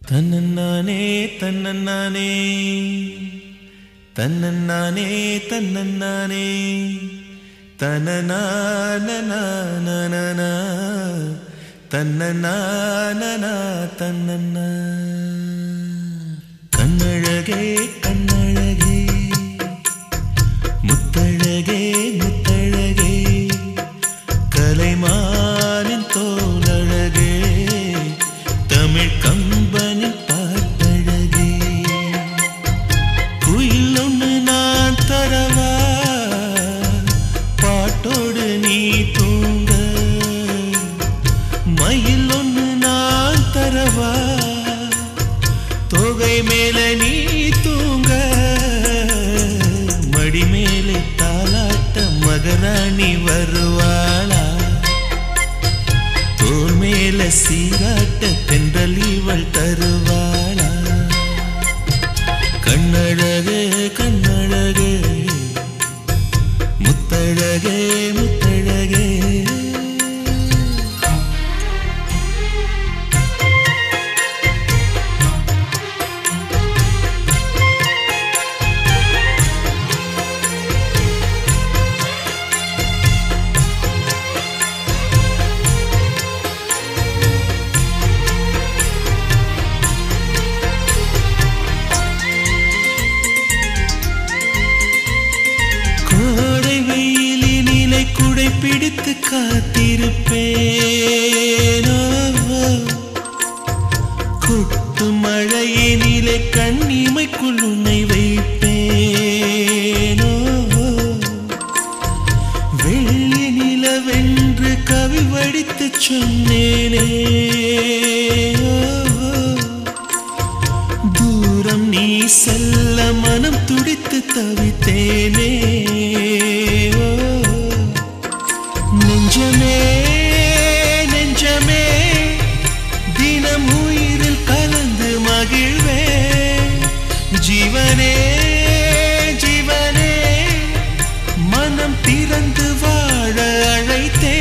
தன்னன்னானே தன்னன்னானே தன்னன்னானே தன்னன்னானே தனநானநானனா தன்னநானனா தன்னன்னா கண்ணழகே கண்ணழகே முத்தழகே முத்தழகே கலைமானின் தோலழகே தமிழ் கம்பனின் பாட்டழகே குயில் ஒன்று நான் தரவா பாட்டோடு நீ தூங்க மயில் ஒன்று நான் தரவா தொகை மேல நீ தூங்க மடி மேலே தாலாட்ட மகராணி வருவாளா தோல் மேல சீராட்ட தென்றல் இவள் தருவாளா கண்ணழகே கண்ணழகே முத்தழகே முத்தழகே கோடை வெயிலினிலை குடை பிடித்து காத்திருப்பேனோ கொட்டு மழையினிலே கண்ணிமைக்குள் உன்னை வைப்பேனோ வெள்ளி நிலவென்று கவி வடித்து சொன்னேனே தூரம் நீ செல்ல மனம் துடித்து தவித்தேனே ஓ, நெஞ்சமே நெஞ்சமே தினம் உயிரில் கலந்து மகிழ்வே ஜீவனே ஜீவனே மனம் திறந்து வாழ அழைத்தே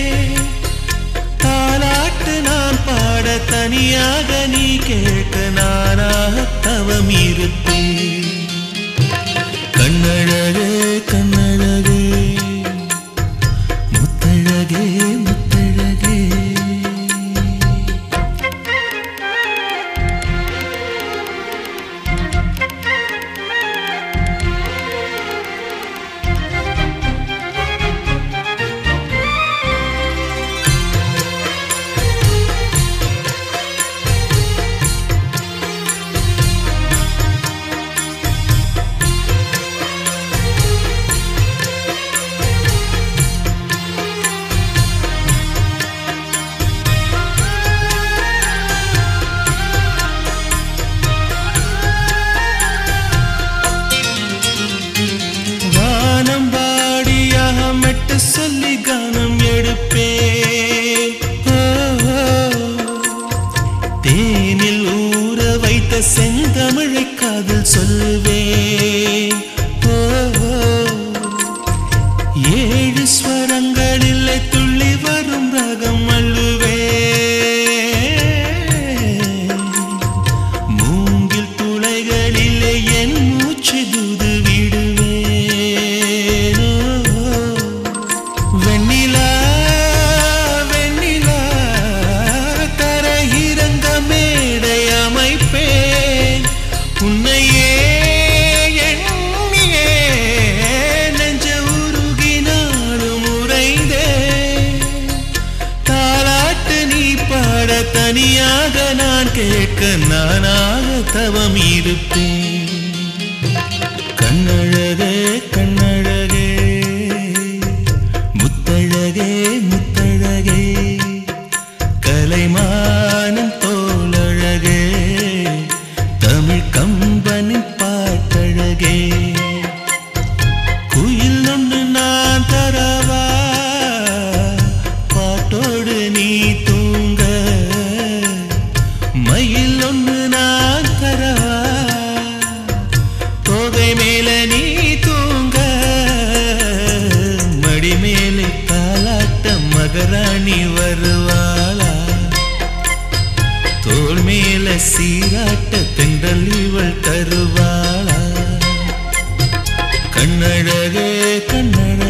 தாலாட்டு நான் பாட தனியாக நீ கேட்க நானாக தவம் இருப்பேன் கண்ணழகே கண்ணழகே முத்தழகே முத்தழகே வானம் பாடியாக மெட்டு சொல்லி கானம் எடுப்பேன் ஓ, ஓ. தேனில் ஊற வைத்த செந்தமிழை காதல் சொல்லுவேன் ஓ, ஓ. ஏழு ஸ்வரங்களில் துள்ளி வரும் ரகம் அள்ளுவேன் மூங்கில் துளைகளிலே என் மூச்சு தூது விடுவேனோ வெண்ணிலா வெண்ணிலா கரையிறங்க மேடை அமைப்பேன் உன்னையே எண்ணியே நெஞ்ச உருகினாலும் உறைந்தேன் தாலாட்டு நீ பாட தனியாக நான் கேட்க நானாக தவம் இருப்பேன் கண்ணழகே கண்ணழகே முத்தழகே முத்தழகே கலைமானம் தோலழகே தமிழ் கம்பனின் பாட்டழகே குயில் ஒன்று நான் தரவா பாட்டோடு நீ தூங்க மயில் ஒன்று நான் தரவா தோகை மேல நீ தூங்க மேல சீராட்ட தென்றல் இவள் தருவாளா கண்ணழகே கண்ணழகே